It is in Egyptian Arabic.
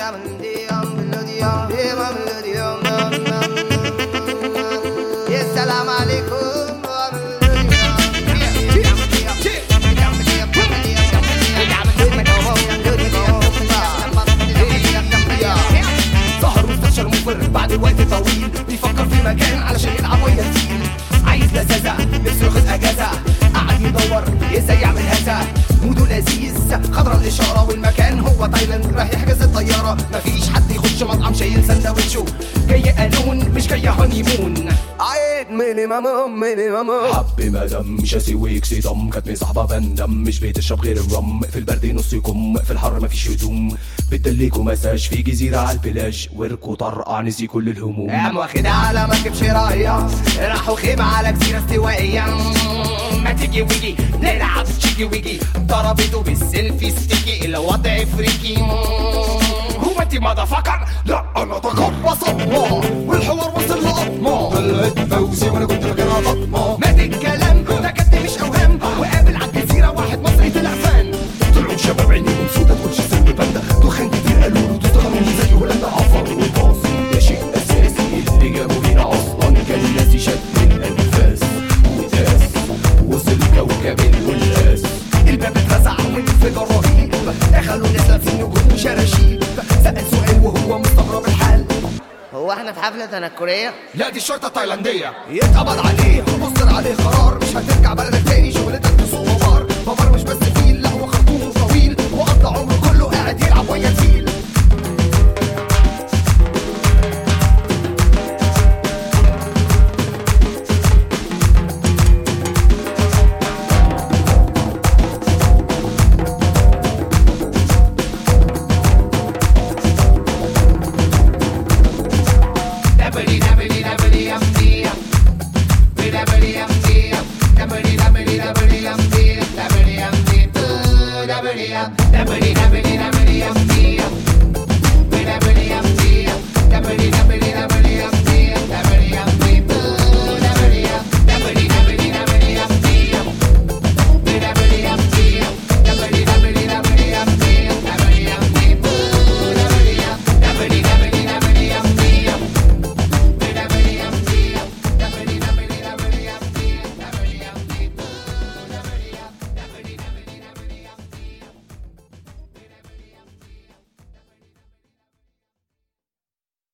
السلام عليكم ظهر مستشار مفر بعد وقت طويل بيفكر في مكان علشان يلعب ويا الفيل عايز لذاذة نفسه ياخد اجازة قعد يدور ازاي يعمل هذا موده لذيذ خضرا الاشارة والمكان هو تايلاند راح يحجز الطيارة مفيش حد يخش مطعم شايل سندوتشه جاي قانون مش جاي هانيمون عيد مينيمم مينيمم حب مدام مش هسيويك صدام كانت مصاحبة بندم مش بتشرب غير الرم في البرد نص يكم في الحر مفيش هدوم بتدليكوا مساج في جزيرة على البلاج وركوا طرقع نسي كل الهموم قام واخدها على مركب شراية راحوا خيمة على جزيرة استوائية ما تيجي ويجي نلعب تشيكي ويجي ضربته بالسيلفي ستيكي الوضع فريكي هو انت ما فكر لا انا ذكر وصدمة والحوار وصل لقطمة طلعت فوزي وانا كنت فاكرها فاطمة مات الكلام ده كد مش اوهام وقابل على الجزيرة واحد مصري طلع فان طلعوا شباب عينيهم سودا تقولش سن باندا دخان كتير قالوا له تستغربوا زي هولندا عفر وباصي ده شيء اساسي اللي جابوا هنا اصلا كان ناسي شكل الانفاس وداس وصل كوكب الولاس الباب اترزع وانفجار رهيب دخلوا ناس في النجوم وشراشيب سأل سؤال وهو مستغرب الحال هو احنا في حفلة تنكرية؟ لا دي الشرطة التايلاندية يتقبض عليه ومصدر عليه قرار مش هترجع بلدك تاني شغلتك تسوق بابار بابار مش بس